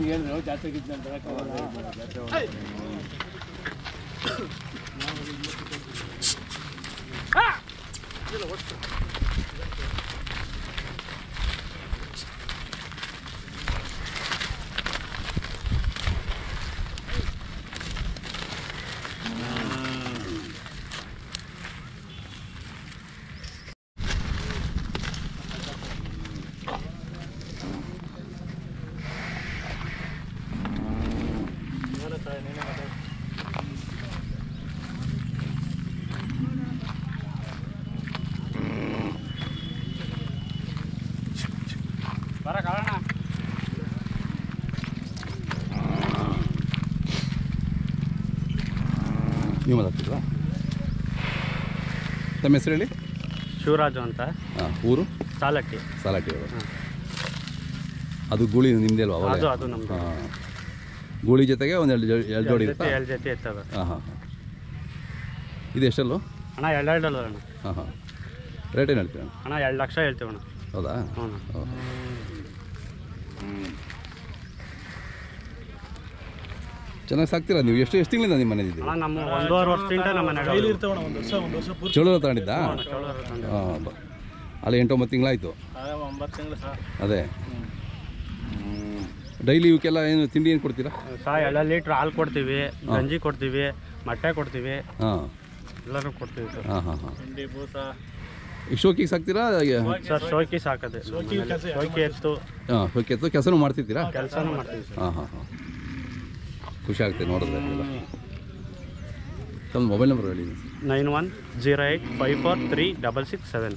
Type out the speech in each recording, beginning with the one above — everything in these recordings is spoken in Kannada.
ನಿಮ್ಗೆ ಹೇಳಿದ್ರು ಜಾತ್ರೆಗೆ ಇದ್ದಂತ ಜಾತ್ರೆ ಬರ ಕಾರಣ ನೀವು ಮಾತಾಡ್ತಿದ್ರಾ ತಮ್ಮ ಹೆಸರು ಹೇಳಿ ಶಿವರಾಜು ಅಂತ ಹಾಂ ಊರು ಸಾಲಟ್ಟಿ ಸಾಲಾಟಿ ಅವರು ಅದು ಗೂಳಿ ನಿಮ್ಮದೇ ಅಲ್ವಾ ಅದು ಅದು ನಮ್ದು ಹಾಂ ಗೂಳಿ ಜೊತೆಗೆ ಒಂದು ಎರಡು ಜೋ- ಎರಡು ಜೋಡಿ ಇರುತ್ತಾ ಜೊತೆ ಎರಡು ಜೊತೆ ಇರ್ತವೆ ಹಾಂ ಹಾಂ ಹಾಂ ಇದು ಎಷ್ಟಲ್ಲು ಅಣ್ಣ ಎರಡೆರಡಲ್ಲ ಅಣ್ಣ ಹಾಂ ಹಾಂ ರೇಟ್ ಏನು ಹೇಳ್ತೀರ ಅಣ್ಣ ಎರಡು ಲಕ್ಷ ಹೇಳ್ತೀವಿ ಅಣ್ಣ ಹೌದಾ ಹ್ಞೂ ಅಣ್ಣ. ಓ. ಚೆನ್ನಾಗಿ ಸಾಕ್ತೀರಾ ನೀವು ಎಷ್ಟು ಎಷ್ಟು ತಿಂಗಳಿಂದ ನಿಮ್ಮ ಮನೆ ಅಣ್ಣ ನಮ್ಮ ಒಂದೂವರೆ ವರ್ಷದಿಂದ ನಮ್ಮ ಮನೆಯಲ್ಲಿ ಒಂದು ವರ್ಷ ಒಂದು ವರ್ಷ ಪೂರ್ತಿ ಚೋಳ ತಗೊಂಡಿದ್ದಾ ಚೋಳರು ತಂದು. ಹಾಂ ಅಲ್ಲ ಎಂಟು ಒಂಬತ್ತು ತಿಂಗಳಾಯಿತು ಒಂಬತ್ತು ತಿಂಗಳು ಸರ್ ಅದೇ ಡೈಲಿ ಇವಕ್ಕೆಲ್ಲ ಏನು ತಿಂಡಿ ಏನು ಕೊಡ್ತೀರಾ ಸಹ ಎಲ್ಲ ಲೀಟ್ರ್ ಹಾಲು ಕೊಡ್ತೀವಿ ಗಂಜಿ ಕೊಡ್ತೀವಿ ಮೊಟ್ಟೆ ಕೊಡ್ತೀವಿ ಹಾಂ ಎಲ್ಲರೂ ಕೊಡ್ತೀವಿ ಸರ್ ಹಾಂ ಹಾಂ ಹಾಂ ತಿಂಡಿ ಬೂಸ ಈ ಶೋಕಿಗೆ ಸಾಕ್ತೀರಾ ಸರ್ ಶೋಕಿ ಸಾಕದೆ ಶೋಕಿ ಎತ್ತು ಹಾಂ ಶೋಕಿ ಎತ್ತು ಕೆಲಸನೂ ಮಾಡ್ತಿರ್ತೀರಾ ಕೆಲಸನೂ ಮಾಡ್ತೀವಿ ಸರ್ ಹಾಂ ಹಾಂ ಹಾಂ ಖುಷಿ ಆಗ್ತದೆ ನೋಡಿದ್ರೆ ಎಲ್ಲ ತಮ್ಮ ಮೊಬೈಲ್ ನಂಬರ್ ಹೇಳಿ nine one zero eight five four three double six seven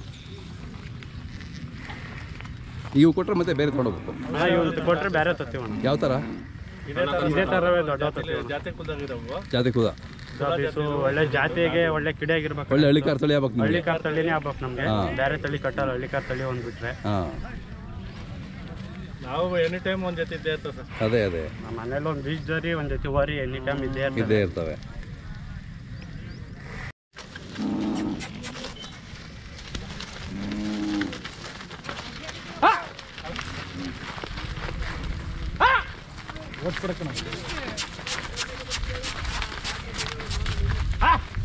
ಇವು ಕೊಟ್ಟರೆ ಮತ್ತೆ ಬೇರೆ ತೊಗೊಂಡೋಗ್ಬೇಕು ಅಣ್ಣ ಇವಂತ ಕೊಟ್ಟರೆ ಬೇರೆ ತತ್ತೀವಿ ಅಣ್ಣ ಯಾವ ಥರ ಇದೇ ಥರವೇ ದೊಡ್ಡ ತತ್ತೀವಿ ಜಾತ್ರೆ ಕುದ್ದಾಗಿರವು ಜಾತಿ ಕೂದ ಸರ್ವಿಸು ಒಳ್ಳೆ ಜಾತಿಗೆ ಒಳ್ಳೆ ಕಿಡಿಯಾಗಿರ್ಬೇಕು ಒಳ್ಳೆ ಹಳ್ಳಿ ಕಾರ್ ತಳಿ ಆಗ್ಬೇಕು ಹಳ್ಳಿ ನಿಮಗೆ ಕಾರ್ ತಳಿನೇ ಆಗ್ಬೇಕು ನಮಗೆ ಹಾ. ಬೇರೆ ತಳಿ ಕಟ್ಟಲ್ಲ ಹಳ್ಳಿ ಕಾರ್ ತಳಿ ಒಂದು ಬಿಟ್ರೆ ಹಾಂ ನಾವು ಎನಿ ಟೈಮ್ ಒಂದು ಜೊತೆ ಇದ್ದೇ ಇರ್ತದೆ ಸರ್ ಅದೇ ಅದೇ ನಮ್ಮ ಮನೇಲಿ ಒಂದು ಬೀಚ್ ಜರಿ ಒಂದು ಜೊತೆ ವರಿ ಎನಿ ಟೈಮ್ ಇದ್ದೇ ಇರ್ತದೆ ಇದ್ದೇ ಇರ್ತವೆ ಓದ್ಕೊಡಕ್ಕೆ ನಾವು ಆ!